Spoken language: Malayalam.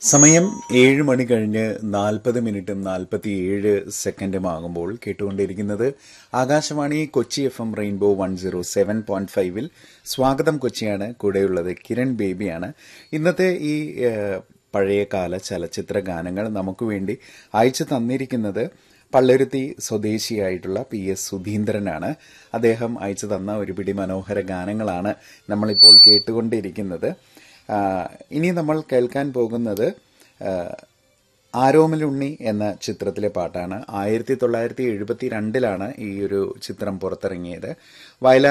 സമയം ഏഴ് മണി കഴിഞ്ഞ് നാൽപ്പത് മിനിറ്റും നാൽപ്പത്തിയേഴ് സെക്കൻഡും ആകുമ്പോൾ കേട്ടുകൊണ്ടിരിക്കുന്നത് Akashvani Kochi F M rainbow one zero seven point ഫൈവിൽ സ്വാഗതം കൊച്ചിയാണ് കൂടെയുള്ളത് കിരൺ ബേബിയാണ് ഇന്നത്തെ ഈ ഏഹ്, പഴയകാല ചലച്ചിത്ര ഗാനങ്ങൾ നമുക്ക് വേണ്ടി അയച്ചു തന്നിരിക്കുന്നത് പള്ളരുത്തി സ്വദേശിയായിട്ടുള്ള പി എസ് സുധീന്ദ്രനാണ് അദ്ദേഹം അയച്ചു തന്ന ഒരു പിടി മനോഹര ഗാനങ്ങളാണ് നമ്മളിപ്പോൾ കേട്ടുകൊണ്ടിരിക്കുന്നത് ആ, ഇനി നമ്മൾ കേൾക്കാൻ പോകുന്നത് ആ, ആരോമലുണ്ണി എന്ന ചിത്രത്തിലെ പാട്ടാണ് ആയിരത്തി തൊള്ളായിരത്തി എഴുപത്തി രണ്ടിലാണ് ഈ ഒരു ചിത്രം പുറത്തിറങ്ങിയത് വയലാർ